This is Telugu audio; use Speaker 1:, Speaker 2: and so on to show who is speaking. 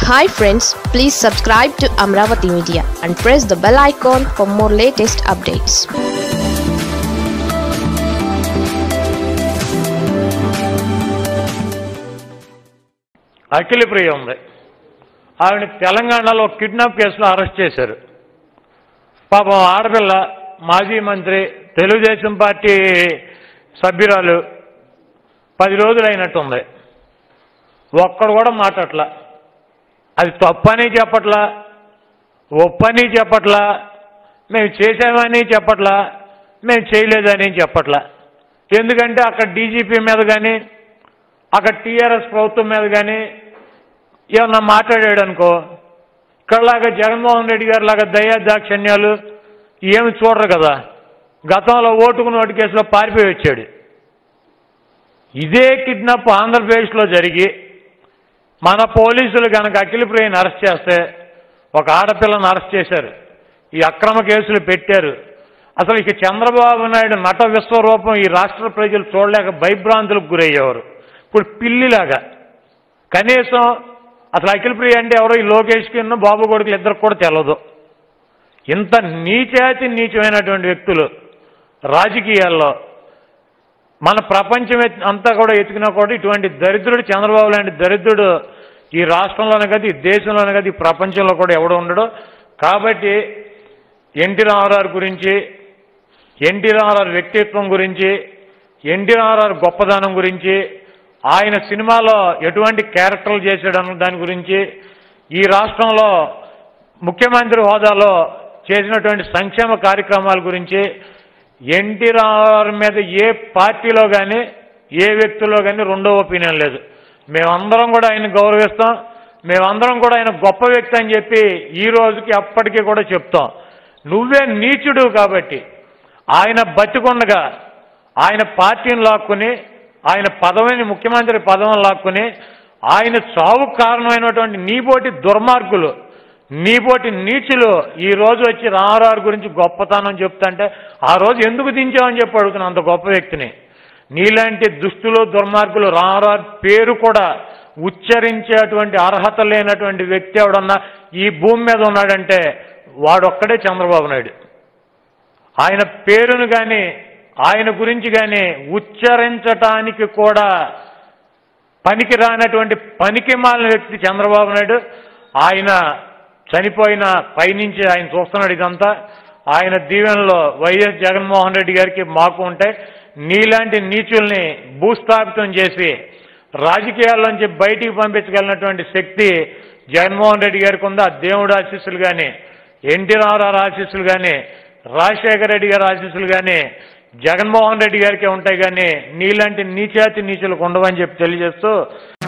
Speaker 1: hi friends please subscribe to Amaravati media and press the bell icon for more latest updates
Speaker 2: Akhila Priya ఉంది ఆవిడ తెలంగాణలో కిడ్నాప్ కేసులో అరెస్ట్ చేశారు పాపం ఆడపిల్ల మాజీ మంత్రి తెలుగుదేశం పార్టీ సభ్యురాలు పది రోజులు అయినట్టుంది ఒక్కడు కూడా మాట్లాడలా అది తప్పని చెప్పట్లా ఒప్పని చెప్పట్లా మేము చేసామని చెప్పట్లా మేము చేయలేదని చెప్పట్లా ఎందుకంటే అక్కడ డీజీపీ మీద కానీ అక్కడ టీఆర్ఎస్ ప్రభుత్వం మీద కానీ ఏమన్నా మాట్లాడాడు అనుకో ఇక్కడలాగా జగన్మోహన్ రెడ్డి గారి లాగా దయా దాక్షణ్యాలు ఏమి చూడరు కదా గతంలో ఓటుకు నోటు కేసులో పారిపోయి వచ్చాడు ఇదే కిడ్నాప్ ఆంధ్రప్రదేశ్లో జరిగి మన పోలీసులు కనుక అఖిలప్రియని అరెస్ట్ చేస్తే ఒక ఆడపిల్లను అరెస్ట్ చేశారు ఈ అక్రమ కేసులు పెట్టారు అసలు ఇక చంద్రబాబు నాయుడు నట విశ్వరూపం ఈ రాష్ట్ర ప్రజలు చూడలేక భయభ్రాంతులకు గురయ్యేవారు ఇప్పుడు పిల్లిలాగా కనీసం అసలు అఖిలప్రియ అంటే ఎవరో ఈ లోకేష్కి బాబు కొడుకులు ఇద్దరికి కూడా తెలియదు ఇంత నీచాతి నీచమైనటువంటి వ్యక్తులు రాజకీయాల్లో మన ప్రపంచం ఎత్- అంతా కూడా ఎత్తుకున్నా కూడా ఇటువంటి దరిద్రుడు చంద్రబాబు లాంటి దరిద్రుడు ఈ రాష్ట్రంలోనే కాదు ఈ దేశంలోనే కాదు ఈ ప్రపంచంలో కూడా ఎవడు ఉండడు కాబట్టి ఎన్టీ రామారావు గురించి ఎన్టీ రామారావు వ్యక్తిత్వం గురించి ఎన్టీ రామారావు గొప్పదనం గురించి ఆయన సినిమాలో ఎటువంటి క్యారెక్టర్లు చేశాడన్న దాని గురించి ఈ రాష్ట్రంలో ముఖ్యమంత్రి హోదాలో చేసినటువంటి సంక్షేమ కార్యక్రమాల గురించి ఎన్టీ రామారావు మీద ఏ పార్టీలో కానీ ఏ వ్యక్తిలో కానీ రెండో ఒపీనియన్ లేదు మేమందరం కూడా ఆయన గౌరవిస్తాం మేమందరం కూడా ఆయన గొప్ప వ్యక్తి అని చెప్పి ఈ రోజుకి అప్పటికీ కూడా చెప్తాం నువ్వే నీచుడు కాబట్టి ఆయన బతికుండగా ఆయన పార్టీని లాక్కుని ఆయన పదవిని ముఖ్యమంత్రి పదవిని లాక్కుని ఆయన చావుకు కారణమైనటువంటి నీబోటి దుర్మార్గులు నీబోటి నీచులు ఈ రోజు వచ్చి రామారావు గురించి గొప్పతనం చెప్తాంటే ఆ రోజు ఎందుకు దించావని చెప్పి అడుగుతున్నా అంత గొప్ప వ్యక్తిని నీలాంటి దుస్తులు దుర్మార్గులు రామారావు పేరు కూడా ఉచ్చరించేటువంటి అర్హత లేనటువంటి వ్యక్తి ఎవడన్నా ఈ భూమి మీద ఉన్నాడంటే వాడొక్కడే చంద్రబాబు నాయుడు ఆయన పేరును కానీ ఆయన గురించి కానీ ఉచ్చరించటానికి కూడా పనికి రానటువంటి పనికి మాలిన వ్యక్తి చంద్రబాబు నాయుడు ఆయన చనిపోయిన పైనుంచి ఆయన చూస్తున్నాడు ఇదంతా ఆయన దీవెనలో వైఎస్ జగన్మోహన్ రెడ్డి గారికి మాకు ఉంటాయి నీలాంటి నీచుల్ని భూస్థాపితం చేసి రాజకీయాల్లోంచి బయటికి పంపించగలిగినటువంటి శక్తి జగన్మోహన్ రెడ్డి గారికి ఉంది ఆ దేవుడు ఆశీస్సులు కానీ ఎన్టీ రామారావు ఆశీస్సులు కానీ రాజశేఖర రెడ్డి గారి ఆశీస్సులు కానీ జగన్మోహన్ రెడ్డి గారికి ఉంటాయి కానీ నీలాంటి నీచాతి నీచులకు ఉండవని చెప్పి తెలియజేస్తూ